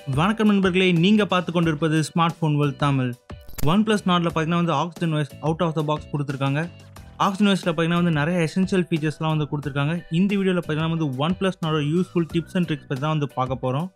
வணக்கம் நண்பர்களே நீங்கள் பார்த்து கொண்டிருப்பது smart phone world Tamil one plus நாட்டில் பார்த்தீங்கன்னா வந்து oxygen voice out of the box கொடுத்துருக்காங்க ஆக்சிஜன் வாய்ஸில் பார்த்தீங்கன்னா வந்து நிறைய எசென்ஷியல் ஃபீச்சர்ஸ்லாம் வந்து கொடுத்துருக்காங்க இந்த வீடியோவில் பார்த்தீங்கன்னா வந்து ஒன் ப்ளஸ் நாடோட யூஸ்ஃபுல் டிப்ஸ் அண்ட் ட்ரிக்ஸ் பற்றி தான் வந்து பார்க்க போகிறோம்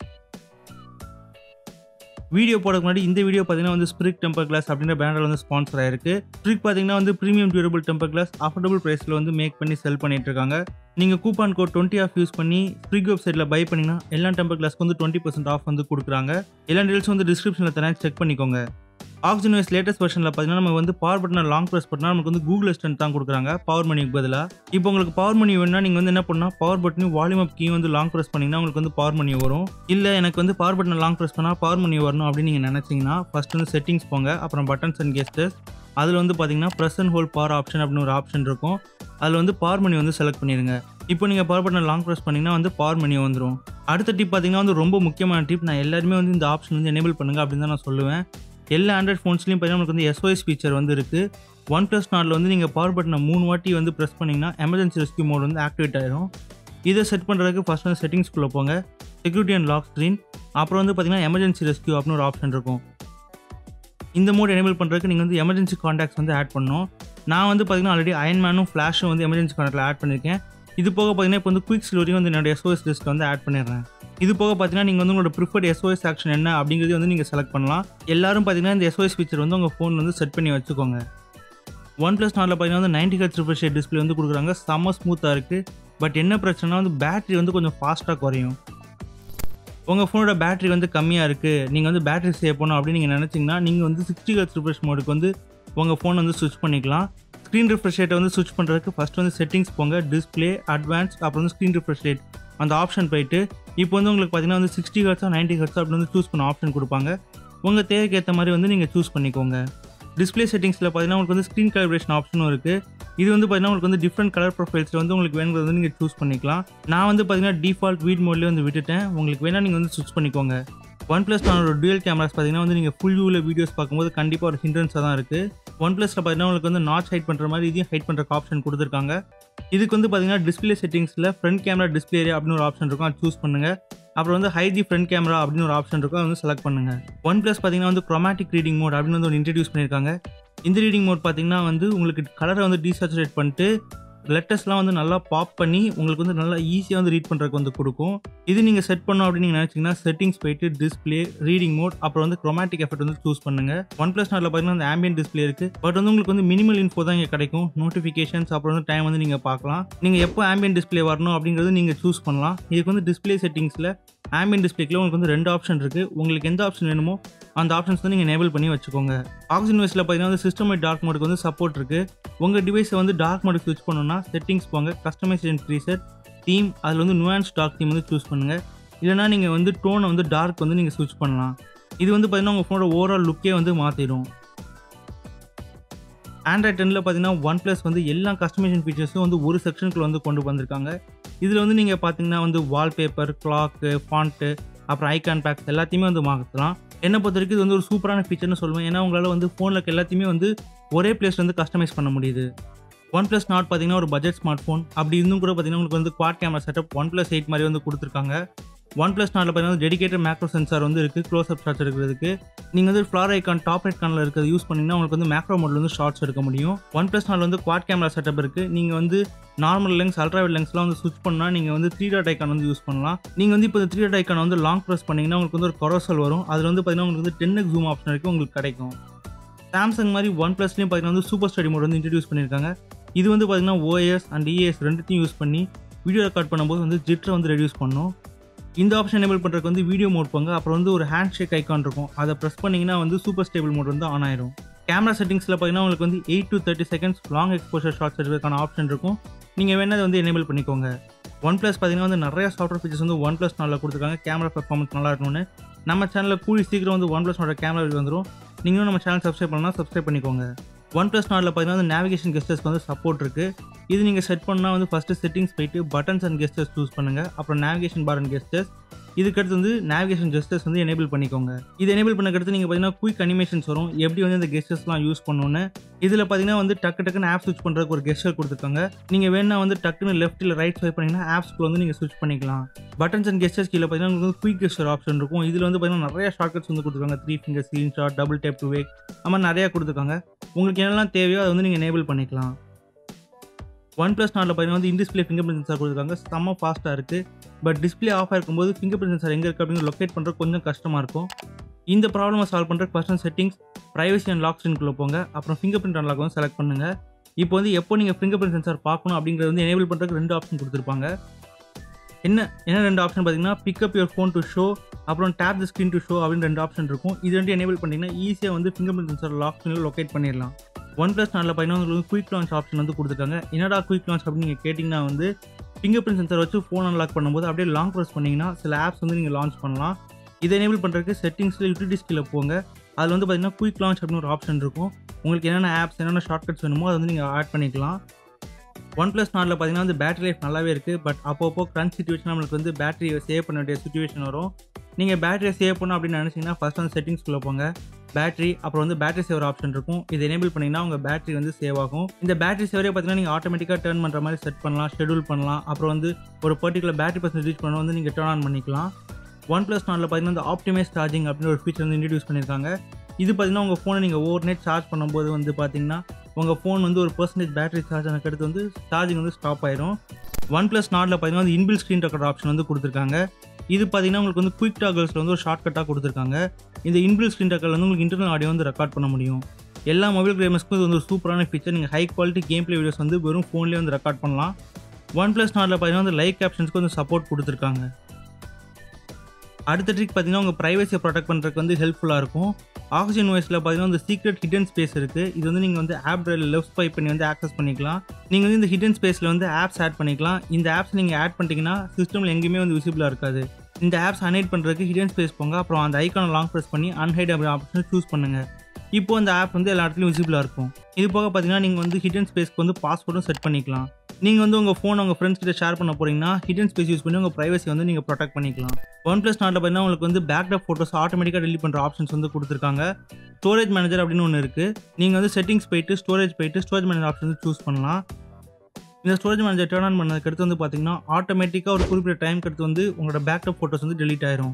வீடியோ போடுறதுக்கு முன்னாடி இந்த வீடியோ பார்த்தீங்கன்னா வந்து ஸ்பிரிக் டெம்பர் கிளாஸ் அப்படின்ற பிராண்டில் வந்து ஸ்பான்சர் ஆயிருக்கு ஸ்பிரிக் பார்த்தீங்கன்னா வந்து premium durable temper glass affordable ப்ரைஸில் வந்து மேக் பண்ணி செல் பண்ணிட்டு இருக்காங்க நீங்கள் coupon code twenty off use பண்ணி ஸ்பிரிக் வெப்சைட்டில் பை பண்ணிங்கன்னா எல்லா டெம்பர் கிளாஸ்க்கு வந்து டுவெண்ட்டி பர்சன்ட் ஆஃப் வந்து கொடுக்குறாங்க எல்லா டீல்ஸ் வந்து டிஸ்கிரிப்ஷனில் தரேன் செக் பண்ணிக்கோங்க ஆக்சிஜன் வைஸ் லேட்டஸ்ட் வெர்ஷனில் பார்த்தீங்கன்னா நம்ம வந்து பவர் பட்டனை லாங் ப்ரெஸ் பண்ணால் நமக்கு வந்து கூகுள் அசிஸ்டன்ட் தான் கொடுக்குறாங்க பவர் மணிக்கு பதிலாக இப்போ உங்களுக்கு பவர் மணி வேணும்னா நீங்கள் வந்து என்ன பண்ணால் பவர் பட்டனையும் வால்யூம் அப் கீயும் வந்து லாங் ப்ரெஸ் பண்ணிங்கன்னா உங்களுக்கு வந்து பவர் மணி வரும் இல்லை எனக்கு வந்து பவர் பட்டனை லாங் ப்ரெஸ் பண்ணால் பவர் மணி வரணும் அப்படின்னு நீங்கள் நினச்சிங்கன்னா ஃபஸ்ட் வந்து செட்டிங்ஸ் போங்க அப்புறம் பட்டன்ஸ் அண்ட் கெஸ்டர்ஸ் அதில் வந்து பார்த்தீங்கன்னா press and hold power option அப்படின்னு ஒரு ஆப்ஷன் இருக்கும் அதில் வந்து பவர் மணி வந்து செலக்ட் பண்ணிடுங்க இப்போ நீங்கள் பவர் பட்டனை லாங் ப்ரெஸ் பண்ணிங்கன்னா வந்து பவர் மணி வந்துடும் அடுத்த டிப் பார்த்தீங்கன்னா வந்து ரொம்ப முக்கியமான டிப் நான் எல்லாருமே வந்து இந்த ஆப்ஷன் வந்து எனேபிள் பண்ணுங்க அப்படின்னு தான் நான் சொல்லுவேன் எல்லா ஆண்ட்ராய்ட் ஃபோன்ஸ்லையும் பார்த்தீங்கன்னா உங்களுக்கு வந்து எஸ்ஓஎஸ் ஃபீச்சர் வந்து இருக்குது ஒன் ப்ளஸ் நாட்டில் வந்து நீங்கள் பவர் பட்டனை மூணு வாட்டி வந்து ப்ரெஸ் பண்ணிங்கன்னா எமர்ஜென்சி ரெஸ்க்யூ மோட் வந்து ஆக்டிவேட் ஆயிரும் இதை செட் பண்ணுறதுக்கு ஃபஸ்ட் வந்து செட்டிங்ஸ்குள்ளே போங்க செக்யூரிட்டி அண்ட் லாக் ஸ்க்ரீன் அப்புறம் வந்து பார்த்தீங்கன்னா எமர்ஜென்சி ரெஸ்க்யூ அப்படின்னு ஒரு ஆப்ஷன் இருக்கும் இந்த மோட் எனேபிள் பண்ணுறதுக்கு நீங்கள் வந்து எமர்ஜென்சி காண்டாக்ட்ஸ் வந்து ஆட் பண்ணணும் நான் வந்து பார்த்தீங்கன்னா ஆல்ரெடி அயன்மேனும் ஃப்ளாஷும் வந்து எமர்ஜென்சி காண்டாக்டில் ஆட் பண்ணியிருக்கேன் இது போக பார்த்தீங்கன்னா இப்போ வந்து குயிக் ஸ்லோரியும் வந்து என்னோட எஸ்ஓஎஸ் லிஸ்ட்டில் வந்து ஆட் பண்ணிடுறேன் இது போக பார்த்தீங்கன்னா நீங்கள் வந்து உங்களோட ப்ரிஃபர்ட் எஸ்ஓஎஸ் ஆக்ஷன் என்ன அப்படிங்கிறது வந்து நீங்கள் செலக்ட் பண்ணலாம் எல்லாரும் பார்த்தீங்கன்னா இந்த எஸ்ஓஎஸ் ஃபீச்சர் வந்து உங்கள் ஃபோன் வந்து செட் பண்ணி வச்சுக்கோங்க ஒன் ப்ளஸ் நாலில் பார்த்தீங்கன்னா வந்து நைன்டி ஹெச் ரிஃப்ரெஷ் டிஸ்பிளே வந்து கொடுக்குறாங்க செம்ம ஸ்மூத்தாக இருக்குது பட் என்ன பிரச்சனைனா வந்து பேட்டரி வந்து கொஞ்சம் ஃபாஸ்ட்டாக குறையும் உங்கள் ஃபோனோட பேட்டரி வந்து கம்மியாக இருக்குது நீங்கள் வந்து பேட்டரி சேவ் பண்ணணும் அப்படின்னு நீங்கள் நினச்சிங்கன்னா நீங்கள் வந்து சிக்ஸ்டி ஹெச் ரிஃப்ரெஷ் மோடுக்கு வந்து உங்கள் ஃபோன் வந்து ஸ்விட்ச் பண்ணிக்கலாம் ஸ்க்ரீன் ரிஃப்ரெஷ் ரேட்டை வந்து ஸ்விட்ச் பண்ணுறதுக்கு ஃபஸ்ட் வந்து செட்டிங்ஸ் போங்க டிஸ்பிளே அட்வான்ஸ் அப்புறம் வந்து ஸ்க்ரீன் ரிஃப்ரெஷ் ரேட் அந்த ஆப்ஷன் போயிட்டு இப்போ வந்து உங்களுக்கு பார்த்தீங்கன்னா வந்து சிக்ஸ்டி ஹர்ட்ஸா நைன்டி ஹர்ட்ஸா அப்படின்னு வந்து சூஸ் பண்ண ஆப்ஷன் கொடுப்பாங்க உங்கள் தேவைக்கு ஏற்ற மாதிரி வந்து நீங்கள் சூஸ் பண்ணிக்கோங்க டிஸ்பிளே செட்டிங்ஸில் பார்த்தீங்கன்னா உங்களுக்கு வந்து ஸ்க்ரீன் கலரேஷன் ஆப்ஷனும் இருக்குது இது வந்து பார்த்தீங்கன்னா உங்களுக்கு வந்து டிஃப்ரெண்ட் கலர் ப்ரொஃபைல்ஸில் வந்து உங்களுக்கு வேணுங்கிறது வந்து நீங்கள் சூஸ் பண்ணிக்கலாம் நான் வந்து பார்த்தீங்கன்னா டிஃபால்ட் வீட் மோட்லேயே வந்து விட்டுட்டேன் உங்களுக்கு வேணால் நீங்கள் வந்து ஸ்விட்ச் பண்ணிக்கோங்க ஒன் ப்ளஸ் நானோட டுவல் கேமராஸ் பார்த்தீங்கன்னா வந்து நீங்கள் ஃபுல் வியூவில் வீடியோஸ் பார்க்கும்போது கண்டிப்பாக ஒரு ஹிண்ட்ரன்ஸாக தான் இருக்குது ஒன் ப்ளஸில் பார்த்தீங்கன்னா உங்களுக்கு வந்து நாட் ஹைட் பண்ணுற மாதிரி இதையும் ஹைட் பண்ணுறக்கு ஆப்ஷன் கொடுத்துருக்காங்க இதுக்கு வந்து பார்த்தீங்கன்னா டிஸ்பிளே செட்டிங்ஸில் ஃப்ரண்ட் கேமரா டிஸ்பிளே ஏரியா அப்படின்னு ஒரு ஆப்ஷன் இருக்கும் அது சூஸ் பண்ணுங்கள் அப்புறம் வந்து ஹை தி ஃப்ரண்ட் கேமரா அப்படின்னு ஒரு ஆப்ஷன் இருக்கும் அதை வந்து செலக்ட் பண்ணுங்கள் ஒன் ப்ளஸ் பார்த்தீங்கன்னா வந்து க்ரோமேட்டிக் ரீடிங் மோட் அப்படின்னு வந்து ஒன்று இன்ட்ரடியூஸ் பண்ணியிருக்காங்க இந்த ரீடிங் மோட் பார்த்தீங்கன்னா வந்து உங்களுக்கு கலரை வந்து டீசாச்சுரேட் பண்ணிட்டு லெட்டர்ஸ்லாம் வந்து நல்லா பாப் பண்ணி உங்களுக்கு வந்து நல்லா ஈஸியாக வந்து ரீட் பண்ணுறதுக்கு வந்து கொடுக்கும் இது நீங்கள் செட் பண்ணோம் அப்படின்னு நீங்கள் நினச்சிங்கன்னா செட்டிங்ஸ் போயிட்டு டிஸ்பிளே ரீடிங் மோட் அப்புறம் வந்து க்ரோமேட்டிக் எஃபெக்ட் வந்து சூஸ் பண்ணுங்க ஒன் ப்ளஸ் நாட்டில் பார்த்தீங்கன்னா அந்த ஆம்பியன் டிஸ்பிளே இருக்குது பட் வந்து உங்களுக்கு வந்து மினிமல் இன்ஃபோ தான் இங்கே கிடைக்கும் நோட்டிஃபிகேஷன்ஸ் அப்புறம் வந்து டைம் வந்து நீங்கள் பார்க்கலாம் நீங்கள் எப்போ ஆம்பியன் டிஸ்பிளே வரணும் அப்படிங்கிறது நீங்கள் சூஸ் பண்ணலாம் இதுக்கு வந்து டிஸ்பிளே செட்டிங்ஸில் ஆம்பியன் டிஸ்பிளேக்கில் உங்களுக்கு வந்து ரெண்டு ஆப்ஷன் இருக்குது உங்களுக்கு எந்த ஆப்ஷன் வேணுமோ அந்த ஆப்ஷன்ஸ் வந்து நீங்கள் எனேபிள் பண்ணி வச்சுக்கோங்க ஆக்சிஜன் வைஸில் பார்த்தீங்கன்னா வந்து சிஸ்டம் டார்க் மோடுக்கு வந்து சப்போர்ட் இருக்குது உங்கள் டிவைஸை வந்து டார்க் மோடுக்கு ஸ்விட்ச் பண்ணணும்னா செட்டிங்ஸ் போங்க கஸ்டமைசேஷன் ப்ரீசெட் தீம் அதில் வந்து நுவான்ஸ் டார்க் தீம் வந்து சூஸ் பண்ணுங்கள் இல்லைனா நீங்கள் வந்து டோனை வந்து டார்க் வந்து நீங்கள் ஸ்விட்ச் பண்ணலாம் இது வந்து பார்த்தீங்கன்னா உங்கள் ஃபோனோட ஓவரால் லுக்கே வந்து மாற்றிடும் ஆண்ட்ராய்ட் டெனில் பார்த்தீங்கன்னா ஒன் ப்ளஸ் வந்து எல்லா கஸ்டமைசேஷன் ஃபீச்சர்ஸும் வந்து ஒரு செக்ஷனுக்குள்ள வந்து கொண்டு வந்திருக்காங்க இதில் வந்து நீங்கள் பார்த்தீங்கன்னா வந்து வால்பேப்பர் கிளாக்கு ஃபாண்ட்டு அப்புறம் ஐகான் பேக்ஸ் எல்லாத்தையுமே வந்து மாற்றலாம் என்னை பொறுத்த வரைக்கும் இது வந்து ஒரு சூப்பரான ஃபீச்சர்னு சொல்லுவேன் ஏன்னா உங்களால் வந்து ஃபோனில் எல்லாத்தையுமே வந்து ஒரே பிளேஸ்ல வந்து கஸ்டமைஸ் பண்ண முடியுது ஒன் ப்ளஸ் நாட் பார்த்தீங்கன்னா ஒரு பட்ஜெட் ஸ்மார்ட் ஃபோன் அப்படி இருந்தும் கூட பார்த்தீங்கன்னா உங்களுக்கு வந்து quad camera setup one plus eight மாதிரி வந்து கொடுத்துருக்காங்க ஒன் ப்ளஸ் நாட்டில் பார்த்தீங்கன்னா டெடிகேட்டட் மேக்ரோ சென்சார் வந்து இருக்குது க்ளோஸ் அப் ஷாட்ஸ் எடுக்கிறதுக்கு நீங்கள் வந்து ஃப்ளார் ஐக்கான் டாப் ரைட் கானில் இருக்கிறது யூஸ் பண்ணிங்கன்னா உங்களுக்கு வந்து மேக்ரோ மோடில் வந்து ஷார்ட்ஸ் எடுக்க முடியும் ஒன் ப்ளஸ் நாட்டில் வந்து குவாட் கேமரா செட்டப் இருக்குது நீங்கள் வந்து நார்மல் லென்ஸ் அல்ட்ராவைட் லென்ஸ்லாம் வந்து ஸ்விட்ச் பண்ணால் நீங்கள் வந்து த்ரீ டாட் ஐக்கான் வந்து யூஸ் பண்ணலாம் நீங்கள் வந்து இப்போ இந்த த்ரீ டாட் ஐக்கான் வந்து லாங் ப்ரெஸ் பண்ணிங்கன்னா உங்களுக்கு வந்து ஒரு கொரோசல் வரும் அதில் வந்து பார்த்தீங்கன்னா உங்களுக்கு வந்து டென் எக்ஸ் ஜூம் ஆப்ஷன் வரைக்கும் உங்களுக்கு கிடைக்கும் சாம்சங் மாதிரி ஒன் ப்ளஸ்லேயும் பார்த்தீங்கன்னா வந்து சூப்பர் ஸ்டடி மோட் வந்து இன்ட்ரடியூஸ் பண்ணியிருக்காங்க இது வந்து பார்த்தீங்கன்னா ஓஎஸ் அண்ட் இஎஸ் ரெண்டுத்தையும் யூஸ் பண்ணி வீடியோ ரெக்கார்ட் பண்ணும்போது வந்து ஜிட்டரை வந்து ரெடியூஸ் பண்ணும் இந்த ஆப்ஷன் எனேபிள் பண்ணுறதுக்கு வந்து வீடியோ மோட் போங்க அப்புறம் வந்து ஒரு ஹேண்ட் ஷேக் ஐக்கான் இருக்கும் அதை ப்ரெஸ் பண்ணிங்கன்னா வந்து சூப்பர் ஸ்டேபிள் மோட் வந்து ஆன் ஆயிரும் கேமரா செட்டிங்ஸில் பார்த்தீங்கன்னா உங்களுக்கு வந்து eight to thirty seconds long exposure shots எடுக்கிறதுக்கான ஆப்ஷன் இருக்கும் நீங்கள் வேணால் அதை வந்து எனேபிள் பண்ணிக்கோங்க ஒன் ப்ளஸ் பார்த்தீங்கன்னா வந்து நிறைய சாஃப்ட்வேர் ஃபீச்சர்ஸ் வந்து ஒன் ப்ளஸ் நாளில் கொடுத்துருக்காங்க கேமரா பெர்ஃபார்மன்ஸ் நல்லா இருக்கணும்னு நம்ம சேனலில் கூடி சீக்கிரம் வந்து ஒன் ப்ளஸ் கேமரா வந்துடும் நீங்களும் நம்ம சேனல் சப்ஸ்கிரைப் பண்ணலாம் சப்ஸ்கிரைப் பண்ணிக்கோங்க ஒன் ப்ளஸ் நாட்டில் பார்த்தீங்கன்னா வந்து நேவிகேஷன் கெஸ்டர்ஸ்க்கு வந்து சப்போர்ட் இருக்குது இது நீங்கள் செட் பண்ணால் வந்து ஃபஸ்ட்டு செட்டிங்ஸ் போயிட்டு பட்டன்ஸ் அண்ட் கெஸ்டர்ஸ் சூஸ் பண்ணுங்கள் அப்புறம் நேவிகேஷன் பார் அண்ட் கெஸ்டர்ஸ் இதுக்கடுத்து வந்து நேவிகேஷன் கெஸ்டர்ஸ் வந்து எனேபிள் பண்ணிக்கோங்க இது எனேபிள் பண்ணக்கடுத்து நீங்கள் பார்த்தீங்கன்னா குயிக் அனிமேஷன்ஸ் வரும் எப்படி வந்து இந்த கெஸ்டர்ஸ்லாம் யூஸ் பண்ணணும்னு இதில் பார்த்தீங்கன்னா வந்து டக்கு டக்குன்னு ஆப் ஸ்விட்ச் பண்ணுறதுக்கு ஒரு கெஸ்டர் கொடுத்துருக்காங்க நீங்கள் வேணா வந்து டக்குன்னு லெஃப்ட் இல்லை ரைட் ஸ்வைப் பண்ணிங்கன்னா ஆப்ஸ்க்கு வந்து நீங்கள் ஸ்விட்ச் பண்ணிக்கலாம் பட்டன்ஸ் அண்ட் கெஸ்டர்ஸ் கீழே பார்த்தீங்கன்னா உங்களுக்கு வந்து குயிக் கெஸ்டர் ஆப்ஷன் இருக்கும் இதில் வந்து பார்த்தீங்கன்னா நிறைய ஷார்ட்கட்ஸ் வந்து கொடுத்துருக்காங்க three finger screen shot double tap to wake அது மாதிரி நிறையா கொடுத்துருக்காங்க உங்களுக்கு என்னெல்லாம் தேவையோ அதை வந்து நீங்கள் எனேபிள் பண்ணிக்கலாம் ஒன் ப்ளஸ் நாட்டில் பார்த்தீங்கன்னா வந்து இன்டிஸ்பிளே ஃபிங்கர் பிரிண்ட் சென்சார் கொடுத்துருக்காங்க செம்ம ஃபாஸ்ட்டாக இருக்குது பட் டிஸ்பிளே ஆஃப் ஆயிருக்கும்போது ஃபிங்கர் பிரிண்ட் சென்சார் எங்கே இருக்குது அப்படின்னு லொக்கேட் பண்ணுறது கொஞ்சம் கஷ்டமாக இருக்கும் இந்த ப்ராப்ளமை சால்வ் பண்ணுறதுக்கு first settings privacy and lock ஸ்க்ரீனுக்குள்ளே போங்க அப்புறம் ஃபிங்கர் பிரிண்ட் அன்லாக் வந்து செலக்ட் பண்ணுங்கள் இப்போ வந்து எப்போ நீங்கள் ஃபிங்கர் பிரிண்ட் சென்சார் பார்க்கணும் அப்படிங்கிறது வந்து எனேபிள் பண்ணுறதுக்கு ரெண்டு ஆப்ஷன் கொடுத்துருப்பாங்க என்ன என்ன ரெண்டு ஆப்ஷன் பார்த்தீங்கன்னா pickup your phone to show அப்புறம் tap the screen to show அப்படின்னு ரெண்டு ஆப்ஷன் இருக்கும் இது ரெண்டு எனேபிள் பண்ணிங்கன்னா ஈஸியாக வந்து ஃபிங்கர் பிரிண்ட் சென்சார் லாக் ஸ்க்ரீனில் லொக்கேட் பண்ணிடலாம் ஒன் ப்ளஸ் நாலில் பார்த்தீங்கன்னா உங்களுக்கு குயிக் லான்ச் ஆப்ஷன் வந்து கொடுத்துருக்காங்க என்னடா குயிக் லான்ச் அப்படின்னு நீங்கள் கேட்டிங்கன்னா வந்து ஃபிங்கர் பிரிண்ட் சென்சார் வச்சு ஃபோன் அன்லாக் பண்ணும்போது அப்படியே லாங் ப்ரெஸ் பண்ணிங்கன்னா சில ஆப்ஸ் வந்து நீங்கள் லான்ச் பண்ணலாம் இதை எனேபிள் பண்ணுறதுக்கு செட்டிங்ஸில் யூட்டிலிட்டிஸ் கீழே போங்க அதில் வந்து பார்த்தீங்கன்னா குயிக் லான்ச் அப்படின்னு ஒரு ஆப்ஷன் இருக்கும் உங்களுக்கு என்னென்ன ஆப்ஸ் என்னென்ன ஷார்ட்கட்ஸ் வேணுமோ அதை வந்து நீங்கள் ஆட் பண்ணிக்கலாம் ஒன் ப்ளஸ் நாட்டில் பார்த்தீங்கன்னா வந்து பேட்டரி லைஃப் நல்லாவே இருக்குது பட் அப்பப்போ க்ரன்ச் சுச்சுவேஷன் நம்மளுக்கு வந்து பேட்டரியை சேவ் பண்ண வேண்டிய சுச்சுவேஷன் வரும் நீங்கள் பேட்டரியை சேவ் பண்ணணும் அப்படின்னு நினச்சிங்கன்னா ஃபஸ்ட் வந்து செட்டிங்ஸ்குள்ளே போங்க பேட்டரி அப்புறம் வந்து பேட்டரி சேவர் ஆப்ஷன் இருக்கும் இது எனேபிள் பண்ணிங்கன்னா உங்கள் பேட்டரி வந்து சேவ் ஆகும் இந்த பேட்டரி சேவரே பார்த்தீங்கன்னா நீங்கள் ஆட்டோமேட்டிக்காக டர்ன் பண்ணுற மாதிரி செட் பண்ணலாம் ஷெடியூல் பண்ணலாம் அப்புறம் வந்து ஒரு பர்டிகுலர் பேட்டரி பர்சன்டேஜ் பண்ண வந்து நீங்கள் டர்ன் ஆன் பண்ணிக்கலாம் ஒன் ப்ளஸ் நாட்டில் பார்த்தீங்கன்னா இந்த ஆப்டிமைஸ் சார்ஜிங் அப்படின்னு ஒரு ஃபீச்சர் வந்து இன்ட்ரடியூஸ் பண்ணியிருக்காங்க இது பார்த்தீங்கன்னா உங்கள் ஃபோனை நீங்கள் ஓவர் நைட் சார்ஜ் பண்ணும்போது வந்து பார்த்தீங்கன்னா உங்கள் ஃபோன் வந்து ஒரு பர்சன்டேஜ் பேட்டரி சார்ஜ் ஆனதுக்கு அடுத்து வந்து சார்ஜிங் வந்து ஸ்டாப் ஆயிரும் ஒன் ப்ளஸ் நாட்டில் பார்த்தீங்கன்னா வந்து இன்பில் ஸ்க்ரீன் ரெக்கார்ட் ஆப்ஷன் வந்து கொடுத்துருக்காங்க இது பார்த்தீங்கன்னா உங்களுக்கு வந்து குயிக் டாகல்ஸில் வந்து ஒரு ஷார்ட்கட்டாக கொடுத்துருக்காங்க இந்த இன்பில் ஸ்க்ரீன் ரெக்கார்டில் வந்து உங்களுக்கு இன்டர்னல் ஆடியோ வந்து ரெக்கார்ட் பண்ண முடியும் எல்லா மொபைல் கேமர்ஸ்க்கும் இது வந்து ஒரு சூப்பரான ஃபீச்சர் நீங்கள் high quality game play videos வந்து வெறும் ஃபோன்லேயே வந்து ரெக்கார்ட் பண்ணலாம் ஒன் ப்ளஸ் நாட்டில் பார்த்தீங்கன்னா வந்து லைக் கேப்ஷன்ஸ்க்கு வந்து சப்போர்ட் கொடுத்துருக்காங்க அடுத்த ட்ரிக் பார்த்தீங்கன்னா உங்கள் ப்ரைவசியை ப்ரொடெக்ட் பண்ணுறதுக்கு வந்து ஹெல்ப்ஃபுல்லாக இருக்கும் ஆக்சிஜன் வாய்ஸில் பார்த்தீங்கன்னா இந்த சீக்ரெட் ஹிடன் ஸ்பேஸ் இருக்குது இது வந்து நீங்கள் வந்து ஆப் ட்ரைவில் லெஃப்ட் ஸ்வைப் பண்ணி வந்து ஆக்சஸ் பண்ணிக்கலாம் நீங்கள் வந்து இந்த ஹிடன் ஸ்பேஸில் வந்து ஆப்ஸ் ஆட் பண்ணிக்கலாம் இந்த ஆப்ஸ் நீங்கள் ஆட் பண்ணிட்டீங்கன்னா சிஸ்டமில் எங்கேயுமே வந்து விசிபிளாக இருக்காது இந்த ஆப்ஸ் அன்ஹைட் பண்ணுறதுக்கு ஹிடன் ஸ்பேஸ் போங்க அப்புறம் அந்த ஐக்கானை லாங் ப்ரெஸ் பண்ணி அன்ஹைட் அப்படி ஆப்ஷனை சூஸ் பண்ணுங்கள் இப்போ அந்த ஆப் வந்து எல்லா இடத்துலையும் விசிபிளாக இருக்கும் இது போக பார்த்தீங்கன்னா நீங்கள் வந்து ஹிடன் ஸ்பேஸ்க்கு வந்து பாஸ்வேர்டும் செட் பண்ணிக்கலாம் நீங்கள் வந்து உங்கள் ஃபோன் உங்கள் ஃப்ரெண்ட்ஸ் கிட்ட ஷேர் பண்ண போறீங்கன்னா ஹிடன் ஸ்பேஸ் யூஸ் பண்ணி உங்கள் ப்ரைவசி வந்து நீங்கள் ப்ரொடெக்ட் பண்ணிக்கலாம் ஒன் ப்ளஸ் நாட்டில் பார்த்தீங்கன்னா உங்களுக்கு வந்து பேக்அப் ஃபோட்டோஸ் ஆட்டோமேட்டிக்காக டெலிட் பண்ணுற ஆப்ஷன்ஸ் வந்து கொடுத்துருக்காங்க ஸ்டோரேஜ் மேனேஜர் அப்படின்னு ஒன்று இருக்குது நீங்கள் வந்து செட்டிங்ஸ் போயிட்டு ஸ்டோரேஜ் போயிட்டு ஸ்டோரேஜ் மேனேஜர் ஆப்ஷன் வந்து சூஸ் பண்ணலாம் இந்த ஸ்டோரேஜ் மேனேஜர் டர்ன் ஆன் பண்ணதுக்கு அடுத்து வந்து பார்த்தீங்கன்னா ஆட்டோமேட்டிக்காக ஒரு குறிப்பிட்ட டைம்க்கு அடுத்து வந்து உங்களோட பேக்கப் ஃபோட்டோஸ் வந்து டெலிட் ஆயிரும்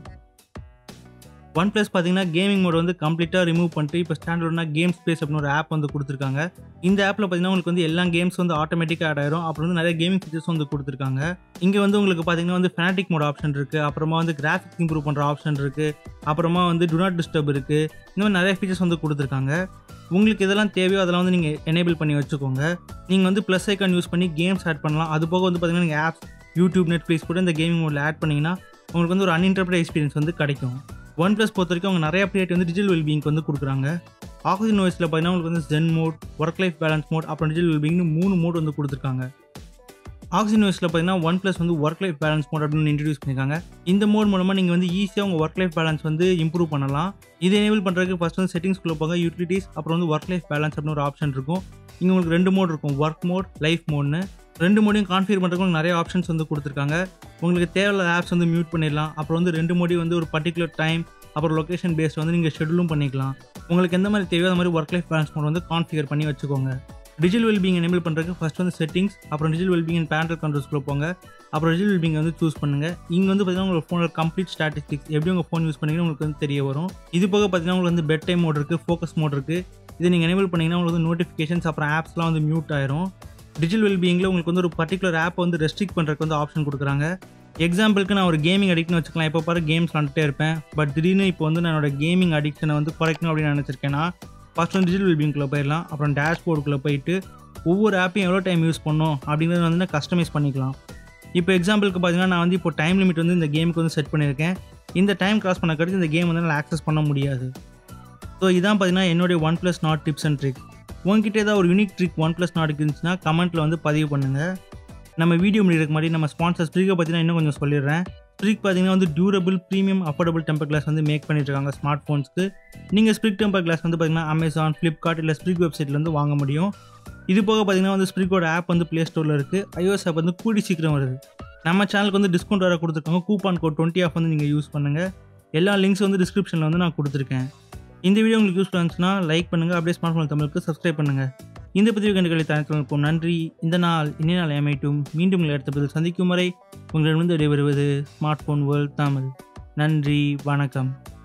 ஒன் ப்ளஸ் பார்த்தீங்கன்னா கேமிங் மோட் வந்து கம்ப்ளீட்டாக ரிமூவ் பண்ணிட்டு இப்போ ஸ்டாண்டர்ட்னா கேம் ஸ்பேஸ் அப்படின்னு ஒரு ஆப் வந்து கொடுத்துருக்காங்க இந்த ஆப்பில் பார்த்தீங்கன்னா உங்களுக்கு வந்து எல்லா கேம்ஸ் வந்து ஆட்டோமேட்டிக்காக ஆட் ஆயிரும் அப்புறம் வந்து நிறைய கேமிங் ஃபீச்சர்ஸ் வந்து கொடுத்துருக்காங்க இங்கே வந்து உங்களுக்கு பார்த்தீங்கன்னா வந்து ஃபேனாட்டிக் மோட் ஆப்ஷன் இருக்குது அப்புறமா வந்து கிராஃபிக்ஸ் இம்ப்ரூவ் பண்ணுற ஆப்ஷன் இருக்குது அப்புறமா வந்து டு நாட் டிஸ்டர்ப் இருக்குது இந்த மாதிரி நிறைய ஃபீச்சர்ஸ் வந்து கொடுத்துருக்காங்க உங்களுக்கு இதெல்லாம் தேவையோ அதெல்லாம் வந்து நீங்கள் எனேபிள் பண்ணி வச்சுக்கோங்க நீங்கள் வந்து ப்ளஸ் ஐக்கான் யூஸ் பண்ணி கேம்ஸ் ஆட் பண்ணலாம் அது போக வந்து பார்த்தீங்கன்னா நீங்கள் ஆப்ஸ் யூடியூப் நெட்ஃப்ளிக்ஸ் கூட இந்த கேமிங் மோடில் ஆட் பண்ணிங்கன்னா உங்களுக்கு வந்து ஒரு அன்இன்டர்பிரட் எக்ஸ்பீரியன்ஸ் வந்து கிடைக்கும் ஒன் ப்ளஸ் பொறுத்த வரைக்கும் அவங்க நிறைய அப்டேட் வந்து டிஜிட்டல் வெல்பீங்க்கு வந்து கொடுக்குறாங்க ஆக்சிஜன் வாய்ஸில் பார்த்தீங்கன்னா உங்களுக்கு வந்து zen mode work life balance mode அப்புறம் டிஜிட்டல் வெல்பீங்னு மூணு மோட் வந்து கொடுத்துருக்காங்க ஆக்சிஜன் வாய்ஸில் பார்த்தீங்கன்னா ஒன் ப்ளஸ் வந்து ஒர்க் லைஃப் பேலன்ஸ் மோட் அப்படின்னு இன்ட்ரடியூஸ் பண்ணியிருக்காங்க இந்த மோட் மூலமாக நீங்கள் வந்து ஈஸியாக உங்கள் ஒர்க் லைஃப் பேலன்ஸ் வந்து இம்ப்ரூவ் பண்ணலாம் இது எனேபிள் பண்ணுறதுக்கு ஃபஸ்ட் வந்து செட்டிங்ஸ்குள்ளே போங்க யூட்டிலிட்டிஸ் அப்புறம் வந்து ஒர்க் லைஃப் பேலன்ஸ் அப்படின்னு ஒரு ஆப்ஷன் இருக்கும் இங்கே உங்களுக்கு ரெண்டு மோட் இருக்கும் ஒர்க் மோட் லைஃப் மோட்னு ரெண்டு மோடையும் கான்ஃபிகர் பண்ணுறதுக்கு உங்களுக்கு நிறைய ஆப்ஷன்ஸ் வந்து கொடுத்துருக்காங்க உங்களுக்கு தேவையில்லாத ஆப்ஸ் வந்து மியூட் பண்ணிடலாம் அப்புறம் வந்து ரெண்டு மோடி வந்து ஒரு பர்டிகுலர் டைம் அப்புறம் லொக்கேஷன் பேஸ்ட் வந்து நீங்கள் ஷெடியூலும் பண்ணிக்கலாம் உங்களுக்கு எந்த மாதிரி தேவையோ அந்த மாதிரி ஒர்க் லைஃப் பேலன்ஸ் மோட் வந்து கான்ஃபிகர் பண்ணி வச்சுக்கோங்க டிஜிட்டல் வெல்பீங் எனேபிள் பண்ணுறதுக்கு ஃபஸ்ட் வந்து செட்டிங்ஸ் அப்புறம் டிஜிட்டல் வெல்பீங் அண்ட் பேரல் கண்ட்ரோல்ஸ்க்குள்ள போங்க அப்புறம் டிஜிட்டல் வெல்பீங் வந்து சூஸ் பண்ணுங்கள் இங்கே வந்து பார்த்தீங்கன்னா உங்கள் ஃபோனோட கம்ப்ளீட் ஸ்டாட்டிஸ்டிக்ஸ் எப்படி உங்கள் ஃபோன் யூஸ் பண்ணீங்கன்னு உங்களுக்கு வந்து தெரிய வரும் இது போக பார்த்தீங்கன்னா உங்களுக்கு வந்து பெட் டைம் மோட் இருக்குது ஃபோக்கஸ் மோட் இருக்குது இது நீங்கள் எனேபிள் பண்ணிங்கன்னா உங்களுக்கு வந்து நோட்டிஃபிகேஷன்ஸ் அப்புறம் ஆப்ஸ்லாம் வந்து மியூட் ஆயிரும் டிஜிட்டல் வெல்பீங்கில் உங்களுக்கு வந்து ஒரு பர்டிகுலர் ஆப்பை வந்து ரெஸ்ட்ரிக்ட் பண்ணுறதுக்கு வந்து ஆப்ஷன் கொடுக்குறாங்க எக்ஸாம்பிளுக்கு நான் ஒரு கேமிங் அடிக்ட்னு வச்சுக்கலாம் இப்போ பாரு கேம்ஸ் விளாண்டுட்டே இருப்பேன் பட் திடீர்னு இப்போ வந்து நான் என்னோட கேமிங் அடிக்ஷனை வந்து குறைக்கணும் அப்படின்னு நினச்சிருக்கேன்னா ஃபஸ்ட் வந்து டிஜிட்டல் வெல்பீங்குள்ளே போயிடலாம் அப்புறம் டேஷ்போர்டுக்குள்ளே போயிட்டு ஒவ்வொரு ஆப்பையும் எவ்வளோ டைம் யூஸ் பண்ணணும் அப்படிங்கிறத வந்து நான் கஸ்டமைஸ் பண்ணிக்கலாம் இப்போ எக்ஸாம்பிளுக்கு பார்த்தீங்கன்னா நான் வந்து இப்போ டைம் லிமிட் வந்து இந்த கேமுக்கு வந்து செட் பண்ணியிருக்கேன் இந்த டைம் கிராஸ் பண்ண கடுத்து இந்த கேம் வந்து என்னால் ஆக்சஸ் பண்ண முடியாது ஸோ இதான் பார்த்தீங்கன்னா என்னுடைய one plus Nord tips and trick உங்ககிட்ட ஏதாவது ஒரு யூனிக் ட்ரிக் ஒன் ப்ளஸ் நாட்டுக்கு இருந்துச்சுன்னா கமெண்ட்டில் வந்து பதிவு பண்ணுங்கள் நம்ம வீடியோ முடிக்கிறதுக்கு முன்னாடி நம்ம ஸ்பான்சர் ஸ்பீக்கர் பற்றி நான் இன்னும் கொஞ்சம் சொல்லிடுறேன் ஸ்ப்ரிக் பார்த்தீங்கன்னா வந்து durable premium affordable temper glass வந்து மேக் பண்ணிட்டு இருக்காங்க ஸ்மார்ட் ஃபோன்ஸ்க்கு நீங்கள் ஸ்ப்ரிக் டெம்பர் கிளாஸ் வந்து பார்த்தீங்கன்னா அமேசான் ஃப்ளிப்கார்ட் இல்லை ஸ்ப்ரிக் வெப்சைட்லேருந்து வாங்க முடியும் இது போக பார்த்தீங்கன்னா வந்து ஸ்ப்ரிக்கோட ஆப் வந்து ப்ளே ஸ்டோரில் இருக்குது ஐஓஎஸ் ஆப் வந்து கூடி சீக்கிரம் வருது நம்ம சேனலுக்கு வந்து டிஸ்கவுண்ட் வர கொடுத்துருக்காங்க கூப்பான் கோட் டுவெண்ட்டி ஆஃப் வந்து நீங்கள் யூஸ் பண்ணுங்கள் எல்லா லிங்க்ஸ் வந்து டிஸ்கிரிப்ஷனில் வந்து நான் கொடுத்துருக்கேன் இந்த வீடியோ உங்களுக்கு யூஸ்ஃபுல்லாக இருந்துச்சுன்னா லைக் பண்ணுங்கள் அப்படியே ஸ்மார்ட் ஃபோன் தமிழுக்கு சப்ஸ்கிரைப் பண்ணுங்கள் இந்த பதிவு கண்டுகளை தனித்துவம் நன்றி இந்த நாள் இனிய நாள் அமையட்டும் மீண்டும் உங்களை அடுத்த பதில் சந்திக்கும் வரை உங்களிடமிருந்து விடைபெறுவது ஸ்மார்ட் ஃபோன் வேர்ல்ட் தமிழ் நன்றி வணக்கம்